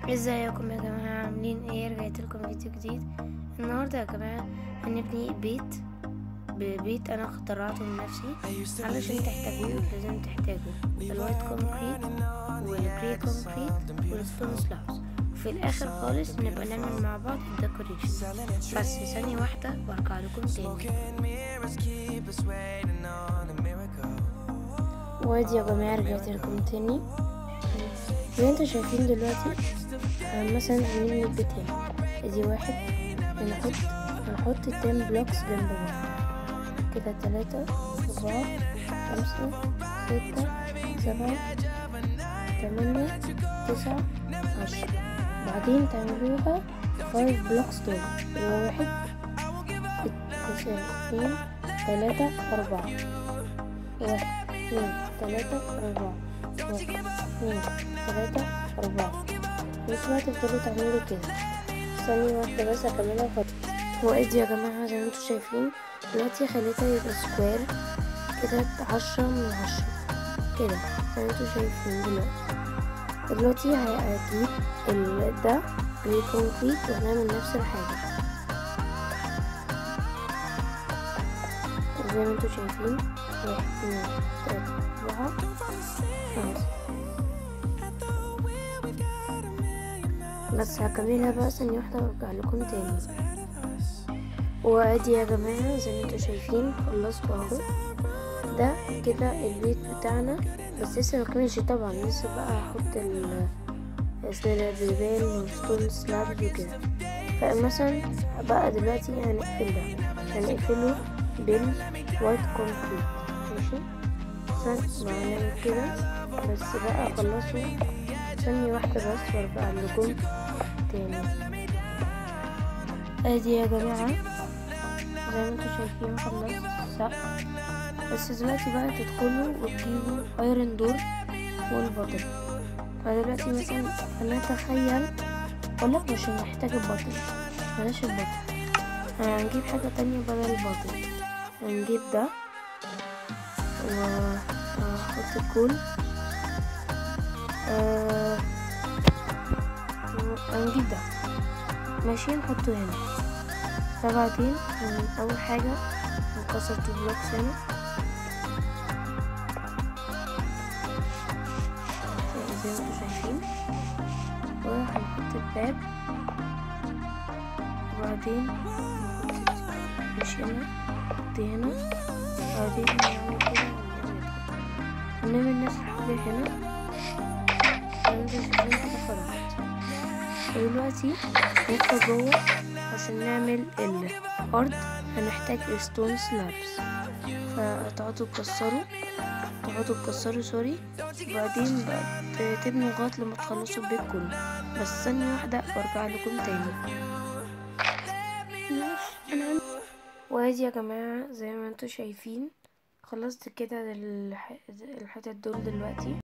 ازيكم يا جماعة عاملين ايه رجعت لكم فيديو جديد النهاردة يا جماعة هنبني بيت ببيت انا اخترعته لنفسي علشان تحتاجوه لازم تحتاجوا الوايت كونكريت والجري كونكريت والستون سلابس وفي الاخر خالص نبقى نعمل مع بعض الديكوريشن بس ثانية واحدة وارجع لكم تاني وادي يا جماعة رجعت لكم تاني زي ما انتوا شايفين دلوقتي آه، مثلا هنبني البيت هنا ادي واحد هنحط هنحط التين بلوكس جنب بعض كده تلاتة أربعة خمسة ستة سبعة تمانية تسعة عشرة بعدين تعملوها فايف بلوكس دول اللي هو واحد اتنين تلاتة أربعة واحد اتنين تلاتة أربعة واحد اتنين تلاتة أربعة بس بقى تفضلوا تعملوا كده ثانية واحدة بس أكملها خط وادي يا جماعة زي ما انتوا شايفين دلوقتي خليتها يبقى سكوير كده عشرة من عشرة كده زي ما انتوا شايفين دلوقتي دلوقتي هجيب ال ده جري كونكريت وهنعمل نفس الحاجة زي ما انتوا شايفين واحد اتنين تلاتة أربعة خمسة بس هكملها بقى ثانية واحدة وارجع لكم تاني وادي يا جماعة زي ما انتوا شايفين خلصت اهو ده كده البيت بتاعنا بس لسه مكملش طبعا لسه بقى هحط ال اسم البيبان والستون سلاب وكده فمثلا بقى دلوقتي هنقفل ده هنقفله بالوايت كونكريت ماشي عشان نعمل كده بس بقى خلصوا ثانية واحدة بس وارجع لكم تاني ادي يا جماعة زي ما انتوا شايفين خلصت السقف بس دلوقتي بقى تدخلوا وتجيبوا ايرون دور والبطل فدلوقتي مثلا انا اتخيل ولا مش هنحتاج البطل بلاش البطل هنجيب حاجة تانية بدل البطل هنجيب ده وهحط الكول آه، هنجيب ده ماشي نحطه هنا فبعدين هن- أول حاجة هنكسر تو بلوكس هنا زي ما انتوا شايفين وهنحط الباب وبعدين نحط مش هنا نحط هنا بعدين نعمل كده ونعمل نفس الحاجة هنا زي ما انتوا شايفين كده خلاص ودلوقتي ندخل جوه عشان نعمل الأرض هنحتاج ستون سلابس فتقعدوا تكسروا تقعدوا تكسروا سوري وبعدين بقى ت- تبنوا لغاية لما تخلصوا البيت كله بس ثانية واحدة وارجع لكم تاني أنا وادي يا جماعة زي ما انتوا شايفين خلصت كده الح- الحتت دول دلوقتي